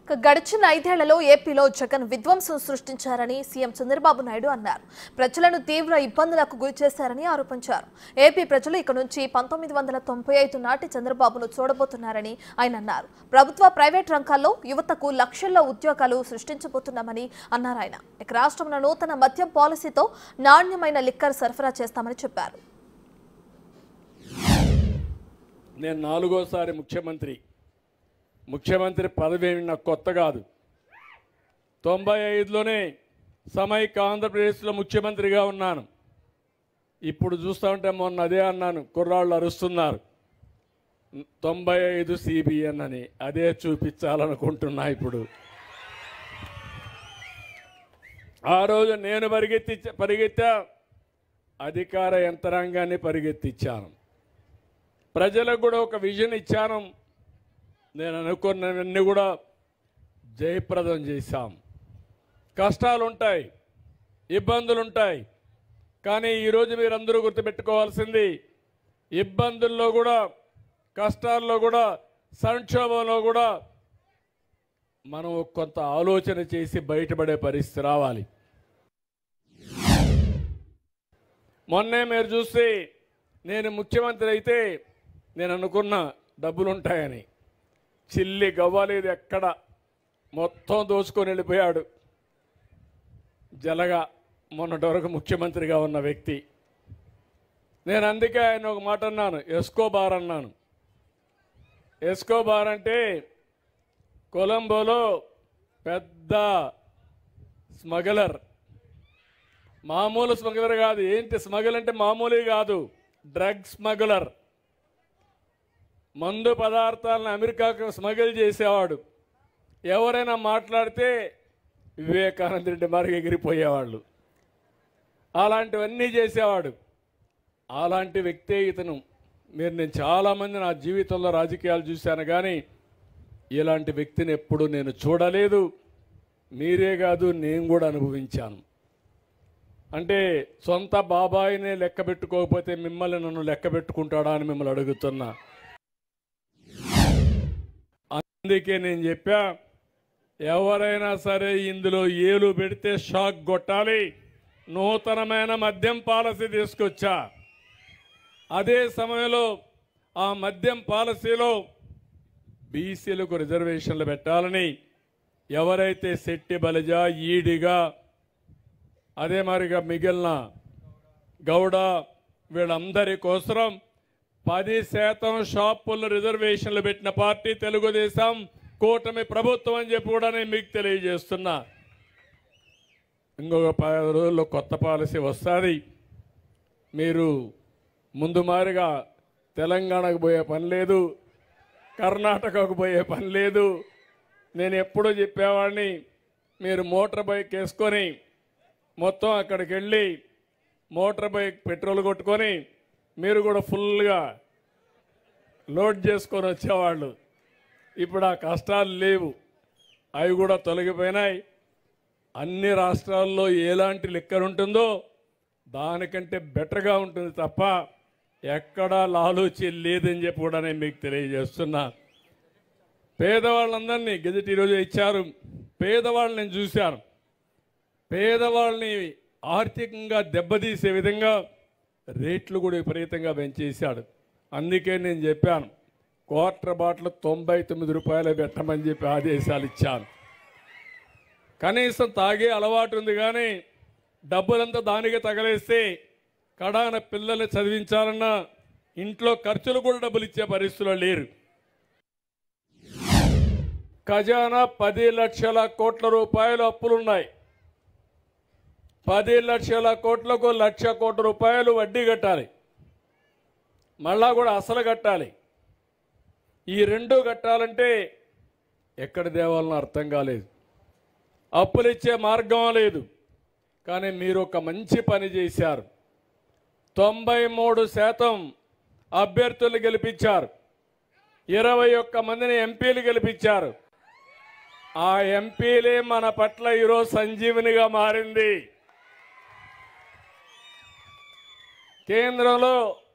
ఇక గడిచిన ఐదేళ్లలో ఏపీలో జగన్ విధ్వంసం సృష్టించారని సీఎం చంద్రబాబు నాయుడు అన్నారు ప్రజలను తీవ్ర ఇబ్బందులకు గురి చేశారని ఆరోపించారు ఏపీ ప్రజలు ఇక నుంచి పంతొమ్మిది వందల తొంభై ఐదు నాటి చంద్రబాబును చూడబోతున్నారని ఆయన అన్నారు ప్రభుత్వ ప్రైవేట్ రంగాల్లో యువతకు లక్షల్లో ఉద్యోగాలు సృష్టించబోతున్నామని అన్నారు ఆయన ఇక రాష్ట్రంలో నూతన మద్యం పాలసీతో నాణ్యమైన లిక్కర్ సరఫరా చేస్తామని చెప్పారు నేను నాలుగోసారి ముఖ్యమంత్రి ముఖ్యమంత్రి పదవి ఏమి నాకు కొత్త కాదు తొంభై ఐదులోనే సమైక్య ఆంధ్రప్రదేశ్లో ముఖ్యమంత్రిగా ఉన్నాను ఇప్పుడు చూస్తూ ఉంటే మొన్న అదే అన్నాను కుర్రాళ్ళు అరుస్తున్నారు తొంభై ఐదు సిబిఎన్ అని అదే చూపించాలనుకుంటున్నా ఇప్పుడు ఆ రోజు నేను పరిగెత్తి పరిగెత్తా అధికార యంత్రాంగాన్ని పరిగెత్తిచ్చాను ప్రజలకు కూడా ఒక విజన్ ఇచ్చాను నేను అనుకున్నవన్నీ కూడా జయప్రదం చేశాం కష్టాలు ఉంటాయి ఇబ్బందులు ఉంటాయి కానీ ఈరోజు మీరందరూ గుర్తుపెట్టుకోవాల్సింది ఇబ్బందుల్లో కూడా కష్టాల్లో కూడా సంక్షోభంలో కూడా మనం కొంత ఆలోచన చేసి బయటపడే పరిస్థితి రావాలి మొన్నే మీరు చూస్తే నేను ముఖ్యమంత్రి అయితే నేను అనుకున్న డబ్బులు ఉంటాయని చిల్లి గవ్వలేదు ఎక్కడ మొత్తం దోచుకొని వెళ్ళిపోయాడు జలగా మొన్నటి వరకు ముఖ్యమంత్రిగా ఉన్న వ్యక్తి నేను అందుకే ఆయన ఒక మాట అన్నాను ఎస్కోబార్ అన్నాను ఎస్కోబార్ అంటే కొలంబోలో పెద్ద స్మగ్లర్ మామూలు స్మగ్లర్ కాదు ఏంటి స్మగుల్ అంటే మామూలు కాదు డ్రగ్ స్మగ్లర్ మందు పదార్థాలను అమెరికాకు స్మగిల్ చేసేవాడు ఎవరైనా మాట్లాడితే వివేకానంద రెడ్డి మరికి ఎగిరిపోయేవాళ్ళు అలాంటివన్నీ చేసేవాడు అలాంటి వ్యక్తే ఇతను మీరు నేను చాలామంది నా జీవితంలో రాజకీయాలు చూశాను కానీ ఇలాంటి వ్యక్తిని ఎప్పుడు నేను చూడలేదు మీరే కాదు నేను కూడా అనుభవించాను అంటే సొంత బాబాయినే లెక్క పెట్టుకోకపోతే మిమ్మల్ని నన్ను లెక్క పెట్టుకుంటాడా అని మిమ్మల్ని అడుగుతున్నా అందుకే నేను చెప్పా ఎవరైనా సరే ఇందులో ఏలు పెడితే షాక్ కొట్టాలి నూతనమైన మద్యం పాలసీ తీసుకొచ్చా అదే సమయంలో ఆ మద్యం పాలసీలో బీసీలకు రిజర్వేషన్లు పెట్టాలని ఎవరైతే శెట్టి బలిజ ఈడిగా అదే మరిగా మిగిలిన గౌడ వీళ్ళందరి కోసం పది శాతం షాపుల్లో రిజర్వేషన్లు పెట్టిన పార్టీ తెలుగుదేశం కూటమి ప్రభుత్వం అని చెప్పి కూడా నేను మీకు తెలియజేస్తున్నా ఇంకొక పది రోజుల్లో కొత్త పాలసీ వస్తుంది మీరు ముందు మారిగా తెలంగాణకు పోయే పని లేదు కర్ణాటకకు పోయే పని లేదు నేను ఎప్పుడూ చెప్పేవాడిని మీరు మోటార్ బైక్ వేసుకొని మొత్తం అక్కడికి వెళ్ళి మోటార్ బైక్ పెట్రోల్ కొట్టుకొని మీరు కూడా ఫుల్గా లోడ్ చేసుకొని వచ్చేవాళ్ళు ఇప్పుడు ఆ కష్టాలు లేవు అవి కూడా తొలగిపోయినాయి అన్ని రాష్ట్రాల్లో ఎలాంటి లిక్కర్ ఉంటుందో దానికంటే బెటర్గా ఉంటుంది తప్ప ఎక్కడా లాలూచి లేదని చెప్పి కూడా నేను మీకు తెలియజేస్తున్నా పేదవాళ్ళందరినీ గెజెట్ ఈరోజు ఇచ్చారు పేదవాళ్ళని నేను చూశాను పేదవాళ్ళని ఆర్థికంగా దెబ్బతీసే విధంగా రేట్లు కూడా విపరీతంగా పెంచేశాడు అందుకే నేను చెప్పాను క్వార్టర్ బాటిల్ తొంభై తొమ్మిది రూపాయలు పెట్టమని చెప్పి ఆదేశాలు ఇచ్చాను కనీసం తాగే అలవాటు ఉంది కానీ డబ్బులంతా దానికి తగలేస్తే కడాన పిల్లల్ని చదివించాలన్నా ఇంట్లో ఖర్చులు కూడా డబ్బులు ఇచ్చే పరిస్థితుల్లో లేరు ఖజానా పది లక్షల కోట్ల రూపాయలు అప్పులున్నాయి పది లక్షల కోట్లకు లక్ష కోట్ల రూపాయలు వడ్డీ కట్టాలి మళ్ళా కూడా అసలు కట్టాలి ఈ రెండు కట్టాలంటే ఎక్కడ దేవాలనో అర్థం కాలేదు అప్పులు ఇచ్చే మార్గం లేదు కానీ మీరు ఒక మంచి పని చేశారు తొంభై మూడు శాతం అభ్యర్థులు గెలిపించారు ఇరవై ఒక్క మందిని ఎంపీలు గెలిపించారు ఆ ఎంపీలే మన పట్ల ఈరోజు సంజీవనిగా మారింది కేంద్రంలో